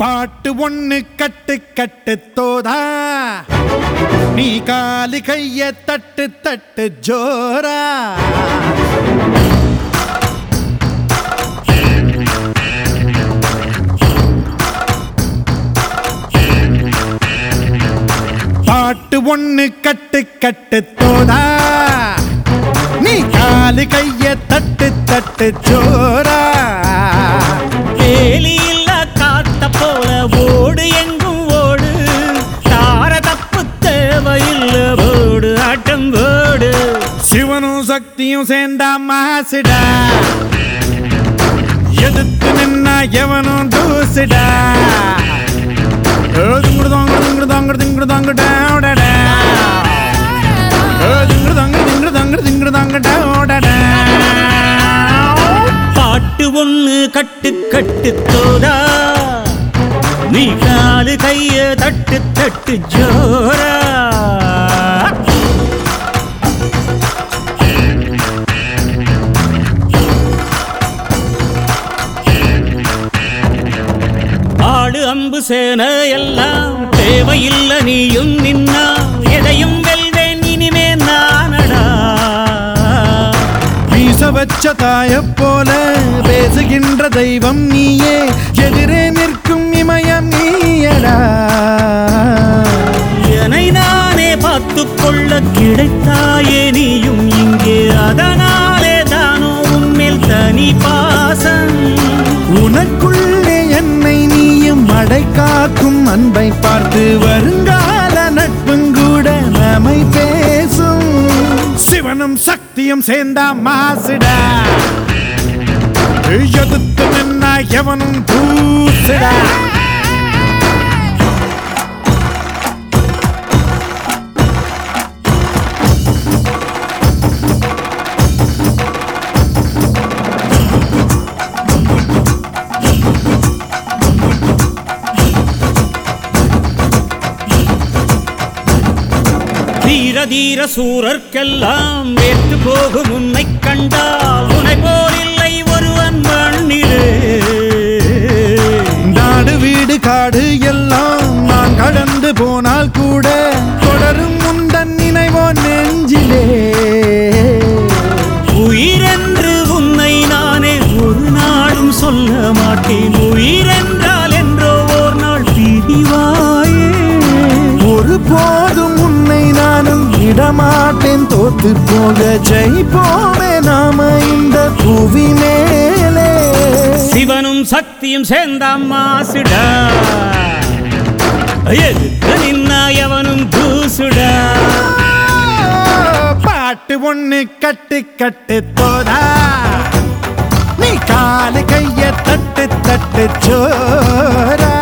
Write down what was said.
பாட்டு ஒண்ணு கட்டு கட்டு தோதா நீ காலு கைய தட்டு தட்டு ஜோரா பாட்டு ஒண்ணு கட்டு கட்டு தோதா நீ காலு கைய தட்டு தட்டு ஜோரா வேலி இல்ல காத்த போல ஓடு எங்கும் ஓடு தார தப்பு தேவையில்ல போடு ஆட்டம் போடு சிவனும் சக்தியும் சேர்ந்தா மாசுடா எதிர்த்து நின்னா எவனும் தூசுடா திங்குடு தாங்க திங்குடு தாங்க திங்குடு தாங்க டாடடா திங்குடு தாங்க திங்குடு தாங்க திங்குடு தாங்க டாடடா பாட்டு ஒண்ணு கட்டு கட்டு தோதா நீ காலு கைய தட்டு தட்டு ஜோரா ஆடு அம்பு சேன எல்லாம் தேவையில்ல நீயும் நின்னா எதையும் வெல்வேன் இனிமே நானடா வீச வச்ச தாய போல பேசுகின்ற தெய்வம் நீயே எதிரே நிற்கும் இமயம் நீயடா என்னை நானே பார்த்துக் கொள்ள கிடைத்தாயே நீயும் இங்கே அதனாலே தானோ உன்மேல் தனி பாசம் உனக்குள்ளே என்னை நீயும் மடை காக்கும் அன்பை பார்த்து வருங்கால நட்பும் கூட நம்மை பேசும் சிவனும் சக்தியும் சேர்ந்தா மாசுடா எதிர்த்து நின்னா எவனும் பூசுடா தீர தீர சூரர்க்கெல்லாம் வேற்று போகும் உன்னை கண்டால் உன்னை போல் இல்லை ஒருவன் மண்ணிலே நாடு வீடு காடு எல்லாம் நான் கடந்து போனால் கூட தொடரும் முந்தன் நினைவோ நெஞ்சிலே உயிரென்று உன்னை நானே ஒரு நாளும் சொல்ல மாட்டேன் உயிரென்றால் என்றோ ஓர் நாள் பிரிவாயே ஒரு போதும் உன்னை நானும் விடமாட்டேன் தோத்து போக ஜெயிப்போமே நாம இந்த புவி மேலே சிவனும் சக்தியும் சேர்ந்த மாசுடா எதுக்கு நின்னா எவனும் தூசுடா பாட்டு ஒண்ணு கட்டு கட்டு தோதா நீ காலு கைய தட்டு தட்டு ஜோரா